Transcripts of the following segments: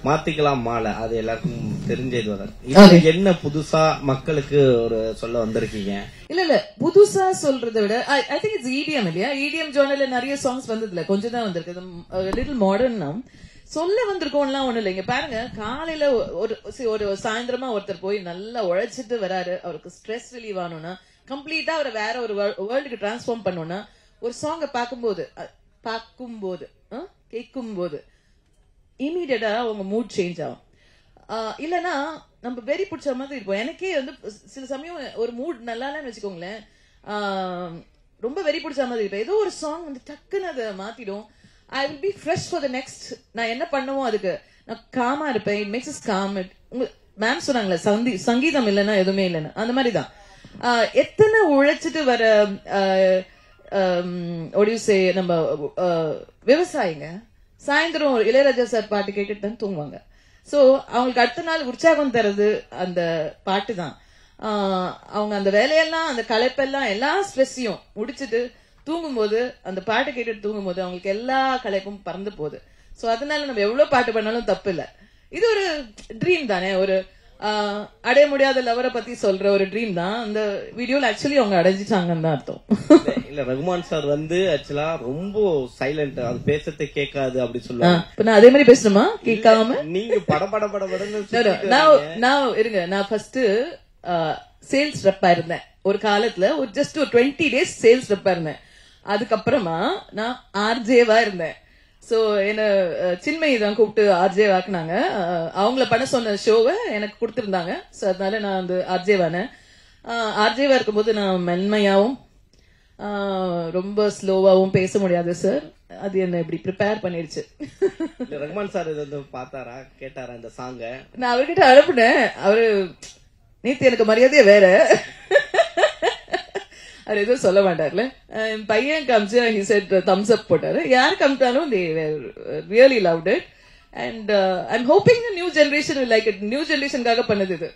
மாத்திக்கலாம் மாலை அது எல்லாருக்கும் தெரிஞ்சது வர இது என்ன புதுசா மக்களுக்கு ஒரு சொல்ல வந்திருக்கீங்க இல்ல இல்ல புதுசா சொல்றதை விட ஐ திங்க் இட்ஸ் இடிஎம் இல்லையா இடிஎம் ஜோனல்ல நிறைய சாங்ஸ் வந்ததுல கொஞ்சம் தான் வந்திருக்கு லிட்டில் மாடர்ன் நம் சொல்ல வந்திருக்கோம்லாம் ஒண்ணு இல்லைங்க பாருங்க காலையில ஒரு see, ஒரு சாயந்தரமா ஒருத்தர் போய் நல்லா உழைச்சிட்டு வராரு அவருக்கு ஸ்ட்ரெஸ் ரிலீவ் ஆகணும்னா கம்ப்ளீட்டா அவரை வேற ஒரு வேர்ல்டுக்கு டிரான்ஸ்ஃபார்ம் பண்ணணும்னா ஒரு சாங்கை பார்க்கும்போது அ, பார்க்கும்போது கேட்கும் போது இமீடியட்டா உங்க மூட் சேஞ்ச் ஆகும் ஆஹ் இல்லனா நம்ம வெறி பிடிச்ச மாதிரி இருப்போம் எனக்கே வந்து சில சமயம் ஒரு மூட் நல்லா இல்லைன்னு வச்சுக்கோங்களேன் ஆஹ் ரொம்ப வெறி பிடிச்ச மாதிரி இருப்பேன் ஏதோ ஒரு சாங் வந்து டக்குன்னு அதை மாத்திடும் I will be fresh for the next நான் என்ன பண்ணுவோம் அதுக்கு நான் காமா இருப்பேன் இட் மேக்ஸ் இஸ் காம் உங்க மேம் சொன்னாங்களே சந்தி சங்கீதம் இல்லைன்னா எதுவுமே இல்லைன்னு அந்த மாதிரி தான் ஆஹ் எத்தனை உழைச்சிட்டு வர ஒடியூசே நம்ம ஆஹ் விவசாயிங்க சாயந்தரம் ஒரு இளையராஜா சார் பாட்டு கேட்டுட்டு தான் தூங்குவாங்க சோ அவங்களுக்கு அடுத்த நாள் உற்சாகம் தருது அந்த பாட்டு தான் அவங்க அந்த வேலையெல்லாம் அந்த களைப்பெல்லாம் எல்லா ஸ்ட்ரெஸ்ஸையும் முடிச்சிட்டு தூங்கும்போது அந்த பாட்டு கேட்டுட்டு தூங்கும்போது அவங்களுக்கு எல்லா களைப்பும் பறந்து போகுது சோ அதனால நம்ம எவ்வளவு பாட்டு பண்ணாலும் தப்பு இல்ல இது ஒரு ட்ரீம் தானே ஒரு ஆஹ், அடைய முடியாத லவரை பத்தி சொல்ற ஒரு ட்ரீம் தான் அந்த வீடியோல ஆக்சுவலி அவங்க அடைஞ்சிட்டாங்கன்னு தான் அர்த்தம் இல்ல ரகுமான் சார் வந்து ஆக்சுவலா ரொம்ப சைலண்ட் அது பேசத்தை கேட்காது அப்படி ஆ, சொல்லுவாங்க இப்ப நான் அதே மாதிரி பேசணுமா கேட்காம நீங்க பட பட பட படன்னு No, no. சுத்திட்டு நான் வரீங்க. நான் இருங்க நான் ஃபர்ஸ்ட் சேல்ஸ் ரெப்பா இருந்தேன் ஒரு காலத்துல ஒரு ஜஸ்ட் ஒரு டுவெண்ட்டி டேஸ் சேல்ஸ் ரெப்பா இருந்தேன் அதுக்கப்புறமா நான் ஆர்ஜேவா இருந்தேன் சோ என்ன அஹ், சின்மயி தான் கூப்பிட்டு ஆர்ஜே வாக்குனாங்க அஹ், அவங்கள பண்ண சொன்ன ஷோவை எனக்கு கொடுத்திருந்தாங்க சோ அதனால நான் வந்து ஆர்ஜேவானேன் ஆர்ஜேவா இருக்கும்போது நான் மென்மையாவும் ஆஹ், ரொம்ப ஸ்லோவாவும் பேச முடியாது சார் அது என்ன இப்படி ப்ரிப்பேர் பண்ணிடுச்சு இல்ல ரகுமான் சார் இது வந்து பார்த்தாரா கேட்டாரா இந்த சாங்க நான் அவர்கிட்ட அனுப்புனேன் அவரு நேத்து எனக்கு மரியாதையே வேற அவர் எதுவும் சொல்ல மாட்டார்ல அஹ் என் பையன் காமிச்சு ஹி செட் தம்ஸ் அப் போட்டாரு யார் காமிச்சாலும் they really loved it and I'm hoping new generation like it new ஜெனரேஷனுக்காக பண்ணது இது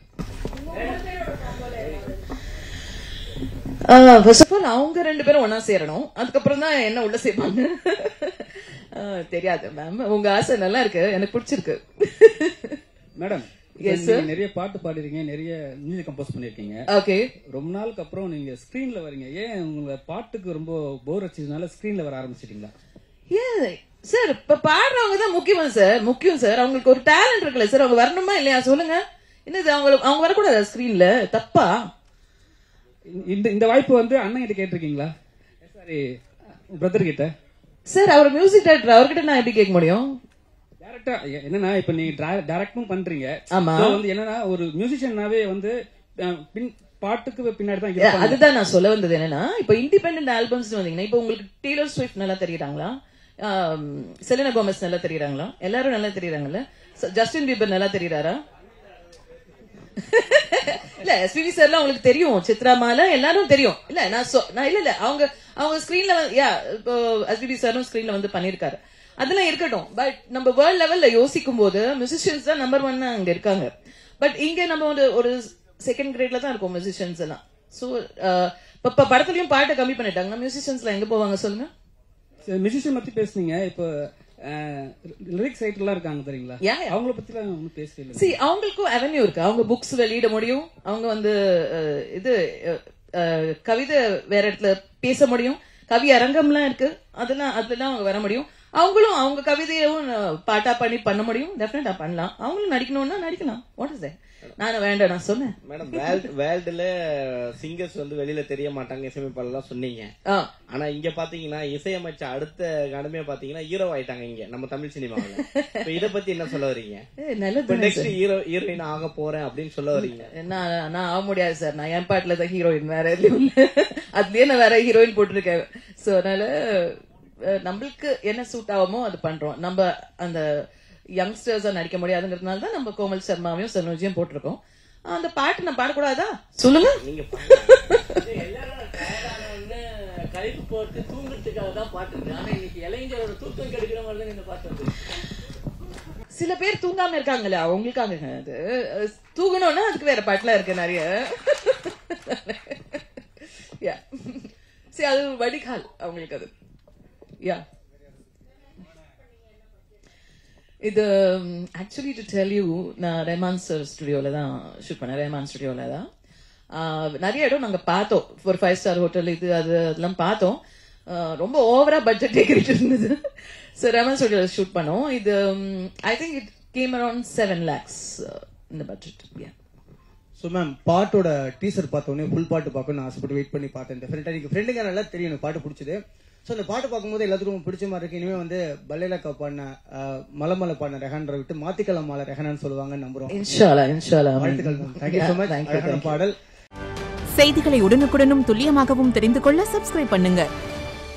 ஃபர்ஸ்ட் ஆஃப் ஆல் அவங்க ரெண்டு பேரும் ஒன்னா சேரணும் அதுக்கப்புறம் தான் என்ன உள்ள சேர்ப்பாங்க அஹ், தெரியாது மேம் உங்க ஆசை நல்லா இருக்கு எனக்கு பிடிச்சிருக்கு மேடம் Yes, நீங்க நிறைய பாட்டு பாடிருக்கீங்க நிறைய மியூசிக் கம்போஸ் பண்ணிருக்கீங்க ஓகே ரொம்ப நாளுக்கு அப்புறம் நீங்க ஸ்கிரீன்ல வரீங்க ஏன் உங்க பாட்டுக்கு ரொம்ப போர் அடிச்சதுனால ஸ்கிரீன்ல வர ஆரம்பிச்சிட்டீங்களா ஏன் சார் இப்ப பாடுறவங்க தான் முக்கியம் சார் முக்கியம் சார் அவங்களுக்கு ஒரு டேலண்ட் இருக்குல்ல சார் அவங்க வரணுமா இல்லையா சொல்லுங்க என்னது அவங்க அவங்க வரக்கூடாதா ஸ்கிரீன்ல தப்பா இந்த இந்த வாய்ப்பு வந்து அண்ணன் கிட்ட கேட்டிருக்கீங்களா சாரி பிரதர் கிட்ட சார் அவர் மியூசிக் டைரக்டர் அவர்கிட்ட நான் எப்படி கேட்க முடியும் டேரக்டா என்னன்னா இப்ப நீங்க டைரக்டும் பண்றீங்க ஆமா. So வந்து என்னன்னா ஒரு மியூசிஷியனாவே வந்து அஹ், பின் பாட்டுக்கு பின்னாடி தான் ஏ, இருப்பாங்க. அதுதான் நான் சொல்ல வந்தது என்னன்னா இப்ப இண்டிபெண்டன்ட் ஆல்பம்ஸ் வந்தீங்கன்னா இப்ப உங்களுக்கு டீலர் ஸ்விஃப்ட் நல்லா தெரியுறாங்களா செலினா கோமஸ் நல்லா தெரியுறாங்களா எல்லாரும் நல்லா தெரியுறாங்கல்ல ச- ஜஸ்டின் பீபர் நல்லா தெரியுறாரா இல்ல எஸ்பிபி சார்லாம் உங்களுக்கு தெரியும் சித்ரா மாலா எல்லாரும் தெரியும் இல்ல நான் சொ- நான் இல்ல இல்ல அவங்க அவங்க ஸ்கிரீன்ல யா இப்போ எஸ்பிபி சாரும் ஸ்கிரீன்ல வந்து பண்ணிருக்காரு அதெல்லாம் இருக்கட்டும் பட் நம்ம வேர்ல்ட் லெவல்ல யோசிக்கும் போது மியூசிஷியன்ஸ் தான் நம்பர் ஒன் அங்க இருக்காங்க பட் இங்க நம்ம ஒரு ஒரு செகண்ட் கிரேட்ல தான் இருக்கோம் மியூசிஷியன்ஸ் எல்லாம் சோ இப்ப படத்துலயும் பாட்டை கம்மி பண்ணிட்டாங்க மியூசிஷியன்ஸ்ல எங்க போவாங்க சொல்லுங்க மியூசிஷியன் பத்தி பேசுனீங்க இப்போ லிரிக்ஸ் ரைட்டர்லாம் இருக்காங்க தெரியுங்களா Yeah, yeah. அவங்கள பத்தி எல்லாம் ஒன்றும் பேசவே இல்லை சி அவங்களுக்கும் அவென்யூ இருக்கு அவங்க புக்ஸ் வெளியிட முடியும் அவங்க வந்து அஹ், இது அஹ், அஹ், கவிதை வேற இடத்துல பேச முடியும் கவி அரங்கம்லாம் இருக்கு அதெல்லாம் அதுலாம் அவங்க வர முடியும் அவங்களும் அவங்க கவிதையவும் அஹ், பாட்டா பண்ணி பண்ண முடியும் டெஃபினட்டா பண்ணலாம் அவங்களும் நடிக்கணும்னா நடிக்கலாம் வாட் இஸ் நான் வேண்டாம் நான் சொன்னேன் மேடம் வேர்ல்டுல சிங்கர்ஸ் வந்து வெளியில தெரிய மாட்டாங்க இசையமைப்பாளர்லாம் சொன்னீங்க ஆ, ஆனா இங்க பாத்தீங்கன்னா இசையமைச்ச அடுத்த கணமே பாத்தீங்கன்னா ஹீரோ ஆயிட்டாங்க இங்க நம்ம தமிழ் சினிமாவுல இப்ப இத பத்தி என்ன சொல்ல வரீங்க ஏ, நல்லது இப்ப நெக்ஸ்ட் ஹீரோ ஹீரோயின் ஆக போறேன் அப்படின்னு சொல்ல வரீங்க நான் நான் ஆக முடியாது சார் நான் என் பாட்டுல தான் ஹீரோயின் வேற எதுலயும் இல்ல அதுலயே நான் வேற ஹீரோயின் போட்டிருக்கேன் சோ அதனால அஹ், நம்மளுக்கு என்ன சூட் ஆகுமோ அது பண்றோம் நம்ம அந்த யங்ஸ்டர்ஸா நடிக்க முடியாதுங்கிறதுனால தான் நம்ம கோமல் சர்மாவையும் சனோஜியும் போட்டிருக்கோம் அந்த பாட்டு நான் பாடக்கூடாதா சொல்லுங்க நீங்க கழிப்பு போட்டு தூங்குறதுக்காக தான் பாட்டு இருக்கு ஆனா இன்னைக்கு இளைஞரோட தூக்கம் கெடுக்கிற மாதிரி தான் இந்த பாட்டு வந்து சில பேர் தூங்காம இருக்காங்களே அவங்களுக்காக அது அஹ், தூங்கணும்னா அதுக்கு வேற பாட்டுலாம் இருக்கு நிறைய யா சரி அது ஒரு வடிகால் அவங்களுக்கு அது யா இது ஆக்சுவலி டு டெல் யூ நான் ரெஹமான் சார் ஸ்டுடியோல தான் ஷூட் பண்ணேன் ரெஹமான் ஸ்டுடியோல தான் ஆஹ் நிறைய இடம் நாங்க பார்த்தோம் ஒரு ஃபைவ் ஸ்டார் ஹோட்டல் இது அது அதெல்லாம் பார்த்தோம் ஆஹ் ரொம்ப ஓவரா பட்ஜெட் கேக்கிட்டு இருந்தது ஸோ ரெஹமான் ஸ்டுடியோல ஷூட் பண்ணோம் இது I think it came around seven lakhs இந்த பட்ஜெட் ஸோ மேம் பாட்டோட டீசர் பார்த்த உடனே ஃபுல் பாட்டு பார்க்கணும்னு ஆசைப்பட்டு வெயிட் பண்ணி பார்த்தேன் டெஃபினட்டா எனக்கு ஃப்ரெண்டுங்க நல்லா தெரியும் எனக்கு பாட்டு பிடிச்சது ஸோ அந்த பாட்டு பார்க்கும்போது எல்லாத்துக்கும் ரொம்ப பிடிச்ச மாதிரி இருக்கு இனிமே வந்து பல்லேலக்கா பாடின அஹ், மலமலை பாடின ரெஹான்ரை விட்டு மாத்திக்கலாம் மாலை ரெஹானான்னு சொல்லுவாங்கன்னு நம்புறோம் இன்ஷாலா இன்ஷாலா வாழ்த்துக்கள் ma'am thank you so much Thank you, அழகான thank you. பாடல் செய்திகளை உடனுக்குடனும் துல்லியமாகவும் தெரிந்து கொள்ள சப்ஸ்கிரைப் பண்ணுங்க